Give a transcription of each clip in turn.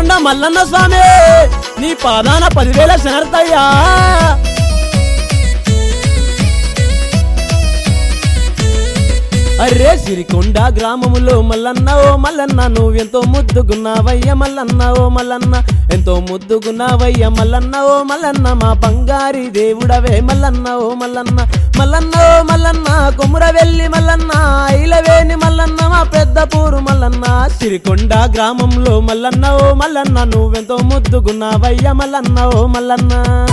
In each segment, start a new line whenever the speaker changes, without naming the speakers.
సిరికొండ మల్లన్న స్వామి నీ పాదాన పదివేల శనర్తయ్యా అరే సిరికొండ గ్రామములో మల్లన్న ఓ మల్లన్న నువ్వెంతో ముద్దుగున్నావయ్య మల్లన్న ఓ మల్లన్న ఎంతో ముద్దుగున్నావయ్య మల్లన్న ఓ మల్లన్న మా బంగారి దేవుడవే మల్లన్న ఓ మల్లన్న మల్లన్న ఓ మల్లన్న కొముర వెళ్ళి మల్లన్న ఐలవేని మల్లన్న మా పెద్ద పూరు మల్లన్న సిరికొండ గ్రామంలో మల్లన్న ఓ మల్లన్న నువ్వెంతో ముద్దుగున్నావయ్య మల్లన్న ఓ మల్లన్న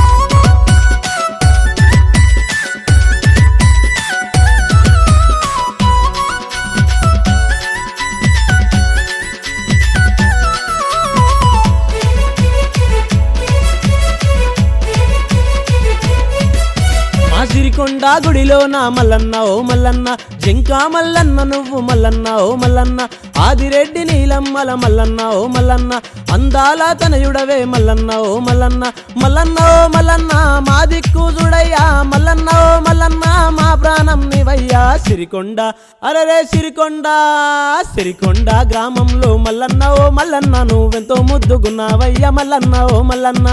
మా సిరికొండ గుడిలో నా మల్లన్న ఓ మల్లన్న జింకా మల్లన్న నువ్వు మల్లన్న ఓ మల్లన్న ఆదిరెడ్డి నీలమ్మల మల్లన్న ఓ మల్లన్న అందాల తనయుడవే మల్లన్న ఓ మల్లన్న మల్లన్న ఓ మల్లన్న మా దిక్కు చూడయ్యా మల్లన్న ఓ మల్లన్న మా ప్రాణం నీవయ్యా సిరికొండ అరరే సిరికొండ సిరికొండ గ్రామంలో మల్లన్న ఓ మల్లన్న నువ్వెంతో ముద్దుగున్నావయ్యా మల్లన్న ఓ మల్లన్న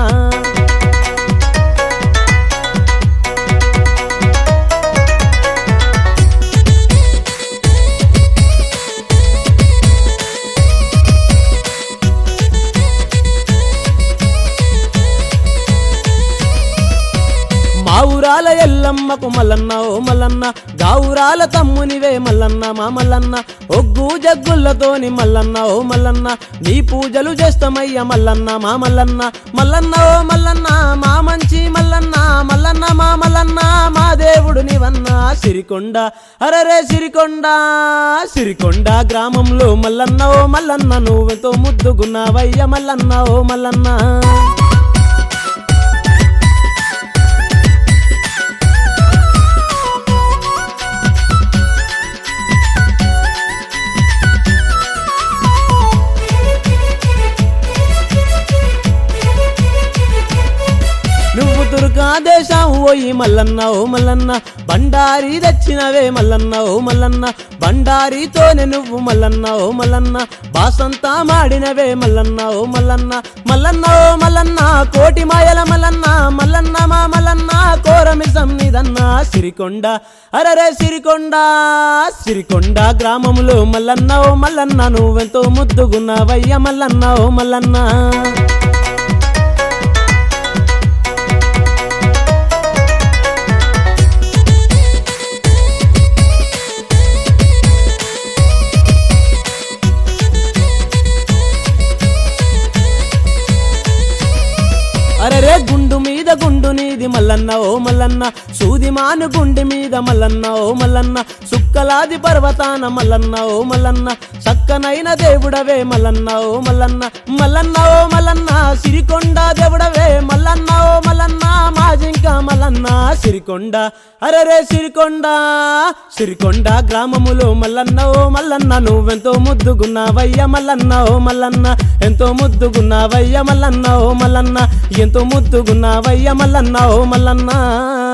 మా ఊరాల ఎల్లమ్మకు మల్లన్న ఓ మల్లన్న గావురాల తమ్మునివే మల్లన్న మా మల్లన్న ఒగ్గు జగ్గులతోని మల్లన్న ఓ మల్లన్న నీ పూజలు చేస్తామయ్య మల్లన్న మా మల్లన్న మల్లన్న ఓ మల్లన్న మా మంచి మల్లన్న మల్లన్న మా మల్లన్న మా దేవుడు నీవన్న సిరికొండ అరరే సిరికొండ సిరికొండ గ్రామంలో మల్లన్న ఓ మల్లన్న నువ్వెంతో ముద్దుగున్నావయ్య మల్లన్న ఓ మల్లన్న నువ్వు దుర్గా దేశం పోయి మల్లన్న ఓ మల్లన్న బండారి తెచ్చినవే మల్లన్న ఓ మల్లన్న బండారితోనే నువ్వు మల్లన్న ఓ మల్లన్న బాసంతా మాడినవే మల్లన్న ఓ మల్లన్న మల్లన్న ఓ మల్లన్న కోటి మాయల మల్లన్న మల్లన్న మా మల్లన్న కోరమిసం నిదన్న సిరికొండ అరరే సిరికొండ సిరికొండ గ్రామములో మల్లన్న ఓ మల్లన్న నువ్వెంతో ముద్దుగున్నావయ్య మల్లన్న ఓ మల్లన్న అరరే గుండు మీద గుండు నీది మల్లన్న ఓ మల్లన్న సూది మాను గుండి మీద మల్లన్న ఓ మల్లన్న సుక్కలాది పర్వతాన మల్లన్న ఓ మల్లన్న చక్కనైన దేవుడవే మల్లన్న ఓ మల్లన్న మల్లన్న ఓ మల్లన్న సిరికొండ దేవుడవే మల్లన్న ఓ మల్లన్న మాజింక మల్లన్న సిరికొండ అరరే సిరికొండ సిరికొండ గ్రామములో మల్లన్న ఓ మల్లన్న నువ్వెంతో ముద్దుగున్నావయ్య మల్లన్న ఓ మల్లన్న ఎంతో ముద్దుగున్నావయ్య మల్లన్న ఓ మల్లన్న ఎంతో ముద్దుగున్నావయ్య మల్లన్న ఓ మల్లన్న